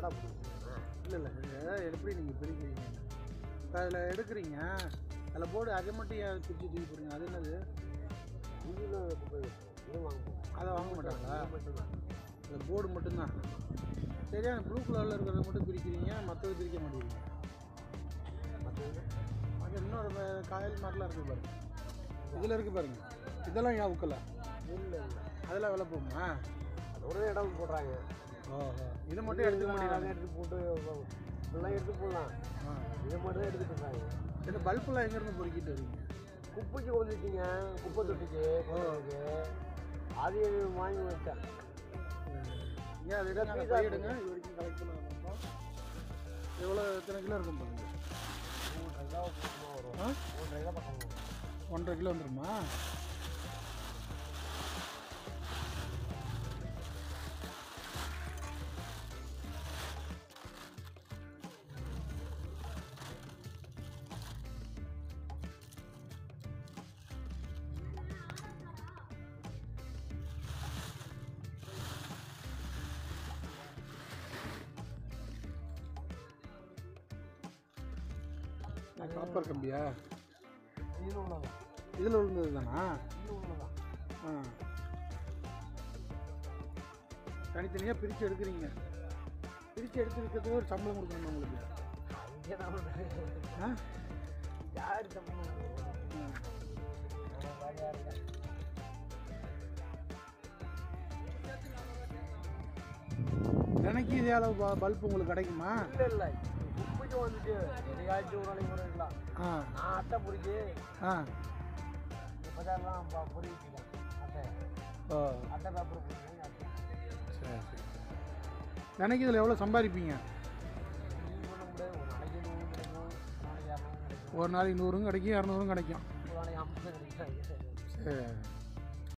என்னடா பண்ணுவீங்க இல்லை இல்லை நீங்கள் எப்படி நீங்கள் பிரிக்கிறீங்க இப்போ அதில் எடுக்கிறீங்க அதில் போர்டு அதை மட்டும் ஏன் பிரித்து தூக்கி போடுறீங்க அது என்னது இன்ஜினும் குப்பை வைப்போம். இதுவும் வாங்குவோம் அதை வாங்க மாட்டாங்களா இது மட்டும்தான் இந்த போர்டு மட்டும்தான் சரியா ப்ளூ கலரில் இருக்கிறத மட்டும் பிரிக்கிறீங்க மற்றது பிரிக்க மாட்டேங்கிறீங்க மற்றது அது இன்னொரு வ- காயல் மாதிரிலாம் இருக்குது பாருங்க இதில் இருக்குது பாருங்க இதெல்லாம் ஏன் உக்கல இல்லை இல்லை அதெல்லாம் விலை போகுமா அது ஒரு இடம் போடுறாங்க ஓஹோ இதை மட்டும் எடுத்துக்க அதை மாட்டேங்கிறாங்க எடுத்து போட்டு இதெல்லாம் எடுத்து போடலாம் ஆ இதை மட்டும் தான் எடுத்துட்டு இருக்காங்க இந்த பல்பெல்லாம் எங்கேருந்து பொறுக்கிட்டு வரீங்க குப்பைக்கு வந்துட்டீங்க குப்பை தொட்டிக்கு போடுறதுக்கு அது வாங்கி வச்சேன் ஏன் அதை எடுங்க அந்த பை எடுங்க இது வரைக்கும் கலெக்ட் பண்ண எவ்வளோ எத்தனை கிலோ இருக்கும் பாருங்க மூன்றரை கிலோ பக்கமாக வரும் ஆ மூன்றரை கிலோ பக்கம் வரும் ஒன்றரை கிலோ வந்துருமா காப்பர் கம்பியா இது உள்ளதான் இதில் விழுந்தது தானா இது உள்ளதான் ஆ தனித்தனியாக பிரித்து எடுக்கிறீங்க பிரித்து எடுத்துருக்கிறதுக்கு ஒரு சம்பளம் கொடுக்கணும் உங்களுக்கு இங்கே தான் ஆ யார் தப்பு ஆ. தினைக்கு இதே அளவு ப- பல்ப் உங்களுக்கு கிடைக்குமா இல்லை இல்லை குப்பைக்கு வந்துட்டு எதையாச்சும் ஒரு நாளைக்கு ஒரு இருக்கலாம் ஆ நான் அட்டை பிடிச்சி ஆ இப்போதான் பொறிக்கிட்டேன் அட்டை ஓ அட்டை பேப்பர் பிடிச்சி அட்டை சரி சரி தினைக்கு இதில் எவ்வளோ சம்பாதிப்பீங்க இது பண்ண முடியாது ஒரு நாளைக்கு நூறு கிடைக்கும் ஒரு நாளைக்கு இரநூறு கிடைக்கும் ஒரு நாளைக்கு நூறும் கிடைக்கும் இரநூறும் கிடைக்கும் ஒரு நாளைக்கு ஐம்பது கிடைக்கும் சரி